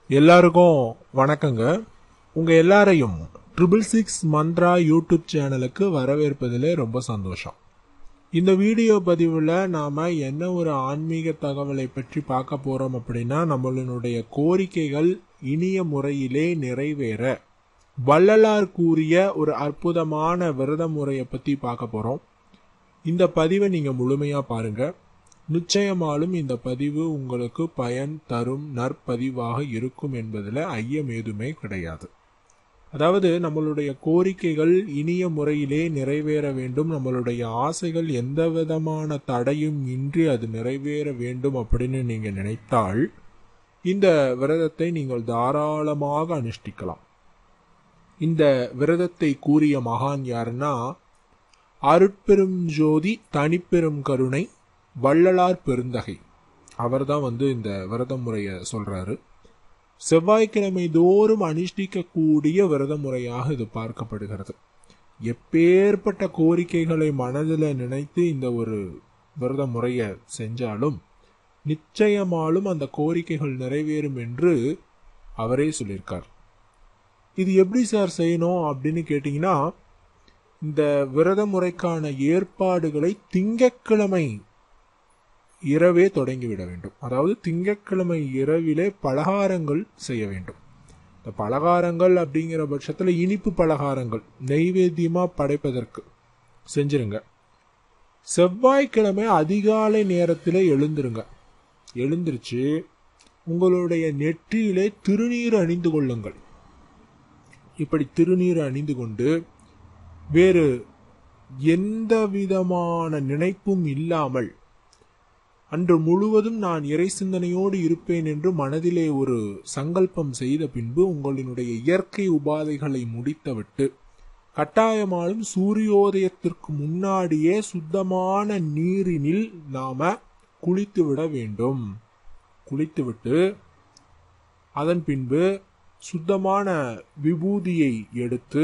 எல்லாருக்கும் வணக்கங்க உங்க எல்லாரையும் ட்ரிபிள் சிக்ஸ் மந்த்ரா யூடியூப் சேனலுக்கு வரவேற்பதிலே ரொம்ப சந்தோஷம் இந்த வீடியோ பதிவில் நாம என்ன ஒரு ஆன்மீக தகவலை பற்றி பார்க்க போறோம் அப்படின்னா நம்மளுடைய கோரிக்கைகள் இனிய முறையிலே நிறைவேற வள்ளலார் கூறிய ஒரு அற்புதமான விரத முறையை பத்தி பார்க்க போறோம் இந்த பதிவை நீங்க முழுமையா பாருங்க நிச்சயமாலும் இந்த பதிவு உங்களுக்கு பயன் தரும் நற்பதிவாக இருக்கும் என்பதில் ஐயம் ஏதுமே கிடையாது அதாவது நம்மளுடைய கோரிக்கைகள் இனிய முறையிலே நிறைவேற வேண்டும் நம்மளுடைய ஆசைகள் எந்த விதமான தடையும் இன்றி அது நிறைவேற வேண்டும் அப்படின்னு நீங்க நினைத்தால் இந்த விரதத்தை நீங்கள் தாராளமாக அனுஷ்டிக்கலாம் இந்த விரதத்தை கூறிய மகான் யாருன்னா அருட்பெரும் ஜோதி தனிப்பெரும் கருணை வள்ளலார் பெருந்தகை அவர்தான் வந்து இந்த விரத முறையை சொல்றாரு செவ்வாய்க்கிழமை தோறும் அனுஷ்டிக்கக்கூடிய விரத முறையாக இது பார்க்கப்படுகிறது எப்பேற்பட்ட கோரிக்கைகளை மனதில் நினைத்து இந்த ஒரு விரத முறையை செஞ்சாலும் நிச்சயமாலும் அந்த கோரிக்கைகள் நிறைவேறும் என்று அவரே சொல்லியிருக்கார் இது எப்படி சார் செய்யணும் அப்படின்னு கேட்டீங்கன்னா இந்த விரத முறைக்கான ஏற்பாடுகளை திங்கட்கிழமை இரவே தொடங்கிவிட வேண்டும் அதாவது திங்கட்கிழமை இரவிலே பலகாரங்கள் செய்ய வேண்டும் இந்த பலகாரங்கள் அப்படிங்கிற பட்சத்தில் இனிப்பு பலகாரங்கள் நெய்வேத்தியமா படைப்பதற்கு செஞ்சிருங்க செவ்வாய்க்கிழமை அதிகாலை நேரத்தில் எழுந்துருங்க எழுந்திருச்சு உங்களுடைய நெற்றியிலே திருநீர் அணிந்து கொள்ளுங்கள் இப்படி திருநீர் அணிந்து கொண்டு வேறு எந்த விதமான நினைப்பும் இல்லாமல் அன்று முழுவதும் நான் இறை சிந்தனையோடு இருப்பேன் என்று மனதிலே ஒரு சங்கல்பம் செய்த பின்பு உங்களினுடைய இயற்கை உபாதைகளை முடித்துவிட்டு கட்டாயமாலும் சூரியோதயத்திற்கு முன்னாடியே சுத்தமான நீரினில் நாம குளித்துவிட வேண்டும் குளித்துவிட்டு அதன் பின்பு சுத்தமான விபூதியை எடுத்து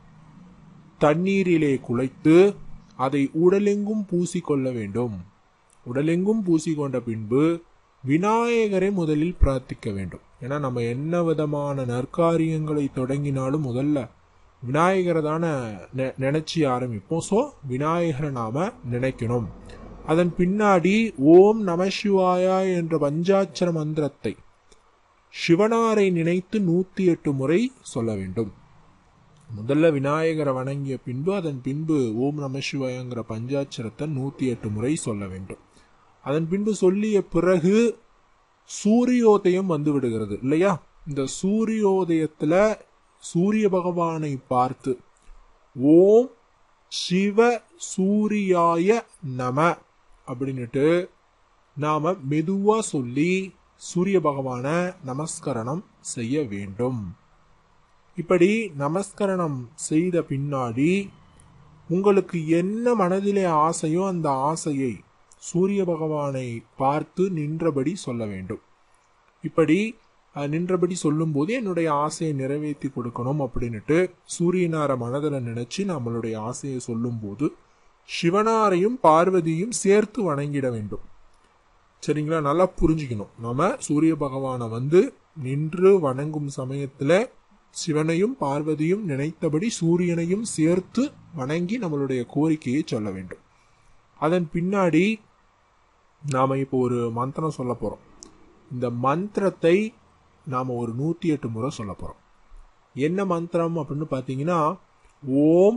தண்ணீரிலே குலைத்து அதை உடலெங்கும் பூசிக்கொள்ள வேண்டும் உடலெங்கும் பூசிக்கொண்ட பின்பு விநாயகரை முதலில் பிரார்த்திக்க வேண்டும் ஏன்னா நம்ம என்ன விதமான நற்காரியங்களை தொடங்கினாலும் முதல்ல விநாயகரை தானே நினைச்சு ஆரம்பிப்போம் ஸோ விநாயகரை நாம நினைக்கணும் அதன் பின்னாடி ஓம் நம சிவாயா என்ற பஞ்சாட்சர மந்திரத்தை சிவனாரை நினைத்து நூத்தி எட்டு முறை சொல்ல வேண்டும் முதல்ல விநாயகரை வணங்கிய பின்பு அதன் பின்பு ஓம் நம சிவாயங்கிற பஞ்சாட்சரத்தை நூத்தி எட்டு முறை சொல்ல வேண்டும் அதன் பின்பு சொல்லிய பிறகு சூரியோதயம் வந்து விடுகிறது இல்லையா இந்த சூரியோதயத்துல சூரிய பகவானை பார்த்து ஓம் சிவ சூரியாய நம அப்படின்னுட்டு நாம மெதுவா சொல்லி சூரிய பகவான நமஸ்கரணம் செய்ய வேண்டும் இப்படி நமஸ்கரணம் செய்த பின்னாடி உங்களுக்கு என்ன மனதிலே ஆசையோ அந்த ஆசையை சூரிய பகவானை பார்த்து நின்றபடி சொல்ல வேண்டும் இப்படி நின்றபடி சொல்லும்போது என்னுடைய ஆசையை நிறைவேற்றி கொடுக்கணும் அப்படின்னுட்டு சூரியனார மனதில் நினைச்சு நம்மளுடைய ஆசையை சொல்லும்போது சிவனாரையும் பார்வதியும் சேர்த்து வணங்கிட வேண்டும் சரிங்களா நல்லா புரிஞ்சுக்கணும் நம்ம சூரிய பகவானை வந்து நின்று வணங்கும் சமயத்துல சிவனையும் பார்வதியும் நினைத்தபடி சூரியனையும் சேர்த்து வணங்கி நம்மளுடைய கோரிக்கையை சொல்ல வேண்டும் அதன் பின்னாடி நாம இப்போ ஒரு மந்திரம் சொல்ல போறோம் இந்த மந்திரத்தை நாம ஒரு நூத்தி எட்டு முறை சொல்ல போறோம் என்ன மந்திரம் அப்படின்னு பாத்தீங்கன்னா ஓம்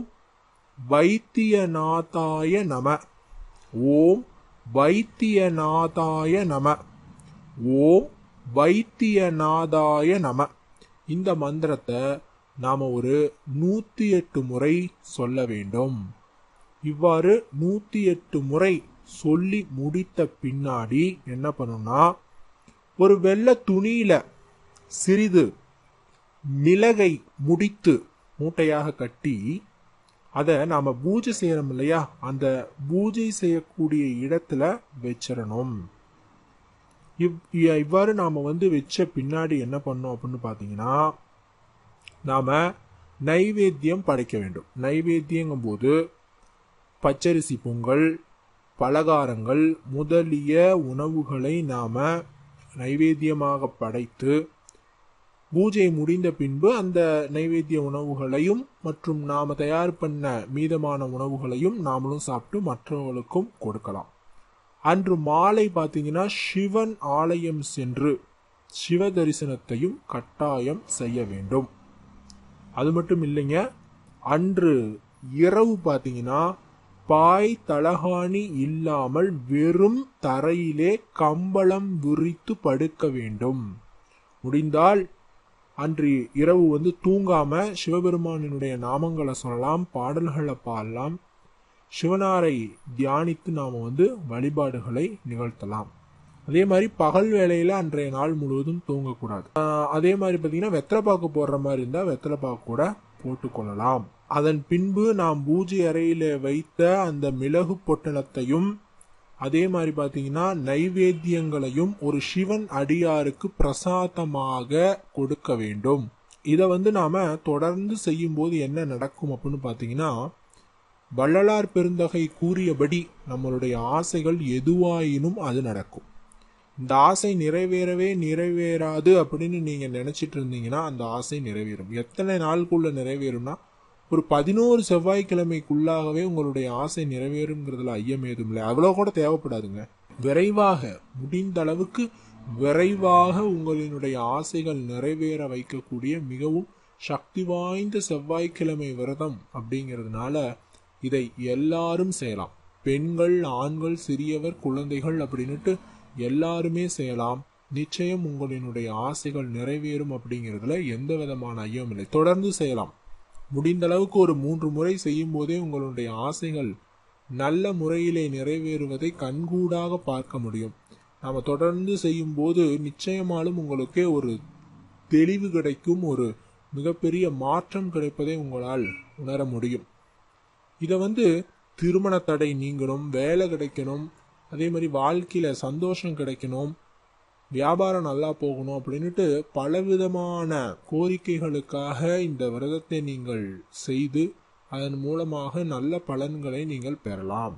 வைத்தியநாதாய நம ஓம் வைத்தியநாதாய நம ஓம் வைத்தியநாதாய நம இந்த மந்திரத்தை நாம ஒரு நூத்தி எட்டு முறை சொல்ல வேண்டும் இவ்வாறு நூத்தி எட்டு முறை சொல்லி முடித்த பின்னாடி என்ன பண்ணணும்னா ஒரு வெள்ளை துணியில சிறிது மிளகை முடித்து மூட்டையாக கட்டி அதை நாம பூஜை செய்யறோம் இல்லையா அந்த பூஜை செய்யக்கூடிய இடத்துல வச்சிடணும் இவ்வாறு நாம வந்து வச்ச பின்னாடி என்ன பண்ணோம் அப்படின்னு பாத்தீங்கன்னா நாம நைவேத்தியம் படைக்க வேண்டும் நைவேத்தியங்கும் போது பச்சரிசி பொங்கல் பலகாரங்கள் முதலிய உணவுகளை நாம நைவேத்தியமாக படைத்து பூஜை முடிந்த பின்பு அந்த நைவேத்திய உணவுகளையும் மற்றும் நாம தயார் பண்ண மீதமான உணவுகளையும் நாமளும் சாப்பிட்டு மற்றவர்களுக்கும் கொடுக்கலாம் அன்று மாலை பார்த்தீங்கன்னா சிவன் ஆலயம் சென்று சிவ தரிசனத்தையும் கட்டாயம் செய்ய வேண்டும் அது மட்டும் இல்லைங்க அன்று இரவு பார்த்தீங்கன்னா பாய் தலகாணி இல்லாமல் வெறும் தரையிலே கம்பளம் விரித்து படுக்க வேண்டும் முடிந்தால் அன்று இரவு வந்து தூங்காம சிவபெருமானினுடைய நாமங்களை சொல்லலாம் பாடல்களை பாடலாம் சிவனாரை தியானித்து நாம வந்து வழிபாடுகளை நிகழ்த்தலாம் அதே மாதிரி பகல் வேளையில அன்றைய நாள் முழுவதும் தூங்கக்கூடாது ஆஹ் அதே மாதிரி பார்த்தீங்கன்னா வெத்தலைப்பாக்கு போடுற மாதிரி இருந்தால் வெத்தலைப்பாக்கு கூட போட்டுக்கொள்ளலாம் அதன் பின்பு நாம் பூஜை அறையில வைத்த அந்த மிளகு பொட்டலத்தையும் அதே மாதிரி பார்த்தீங்கன்னா நைவேத்தியங்களையும் ஒரு சிவன் அடியாருக்கு பிரசாதமாக கொடுக்க வேண்டும் இதை வந்து நாம தொடர்ந்து செய்யும்போது என்ன நடக்கும் அப்படின்னு பார்த்தீங்கன்னா வள்ளலார் பெருந்தகை கூறியபடி நம்மளுடைய ஆசைகள் எதுவாயினும் அது நடக்கும் இந்த ஆசை நிறைவேறவே நிறைவேறாது அப்படின்னு நீங்க நினைச்சிட்டு இருந்தீங்கன்னா அந்த ஆசை நிறைவேறும் எத்தனை நாளுக்குள்ள நிறைவேறும்னா ஒரு பதினோரு செவ்வாய்க்கிழமைக்குள்ளாகவே உங்களுடைய ஆசை நிறைவேறுங்கிறதுல ஐயம் ஏதும் இல்லை அவ்வளோ கூட தேவைப்படாதுங்க விரைவாக முடிந்த அளவுக்கு விரைவாக உங்களினுடைய ஆசைகள் நிறைவேற வைக்கக்கூடிய மிகவும் சக்தி வாய்ந்த செவ்வாய்க்கிழமை விரதம் அப்படிங்கிறதுனால இதை எல்லாரும் செய்யலாம் பெண்கள் ஆண்கள் சிறியவர் குழந்தைகள் அப்படின்னுட்டு எல்லாருமே செய்யலாம் நிச்சயம் உங்களினுடைய ஆசைகள் நிறைவேறும் அப்படிங்கிறதுல எந்த விதமான ஐயம் இல்லை தொடர்ந்து செய்யலாம் முடிந்த அளவுக்கு ஒரு மூன்று முறை செய்யும் போதே உங்களுடைய ஆசைகள் நல்ல முறையிலே நிறைவேறுவதை கண்கூடாக பார்க்க முடியும் நாம தொடர்ந்து செய்யும் போது நிச்சயமாலும் உங்களுக்கு ஒரு தெளிவு கிடைக்கும் ஒரு மிகப்பெரிய மாற்றம் கிடைப்பதை உங்களால் உணர முடியும் இதை வந்து திருமண தடை நீங்கணும் வேலை கிடைக்கணும் அதே மாதிரி வாழ்க்கையில சந்தோஷம் கிடைக்கணும் வியாபாரம் நல்லா போகணும் அப்படின்னுட்டு பலவிதமான கோரிக்கைகளுக்காக இந்த விரதத்தை நீங்கள் செய்து அதன் மூலமாக நல்ல பலன்களை நீங்கள் பெறலாம்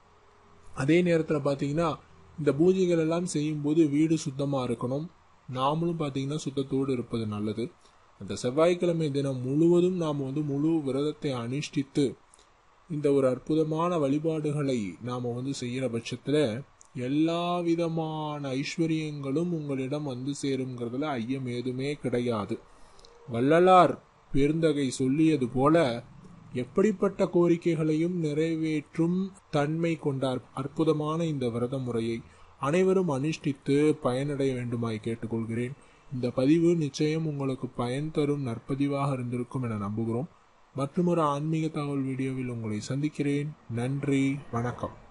அதே நேரத்தில் பார்த்தீங்கன்னா இந்த பூஜைகள் எல்லாம் செய்யும்போது வீடு சுத்தமாக இருக்கணும் நாமளும் பார்த்தீங்கன்னா சுத்தத்தோடு இருப்பது நல்லது அந்த செவ்வாய்க்கிழமை தினம் முழுவதும் நாம் வந்து முழு விரதத்தை அனுஷ்டித்து இந்த ஒரு அற்புதமான வழிபாடுகளை நாம் வந்து செய்கிற பட்சத்தில் எல்லா விதமான ஐஸ்வர்யங்களும் உங்களிடம் வந்து சேருங்கிறதுல ஐயம் ஏதுமே கிடையாது வள்ளலார் பெருந்தகை சொல்லியது போல எப்படிப்பட்ட கோரிக்கைகளையும் நிறைவேற்றும் தன்மை கொண்ட அற்புதமான இந்த விரத முறையை அனைவரும் அனுஷ்டித்து பயனடைய வேண்டுமாய் கேட்டுக்கொள்கிறேன் இந்த பதிவு நிச்சயம் உங்களுக்கு பயன் தரும் நற்பதிவாக இருந்திருக்கும் என நம்புகிறோம் மற்றொரு ஆன்மீக தகவல் வீடியோவில் உங்களை சந்திக்கிறேன் நன்றி வணக்கம்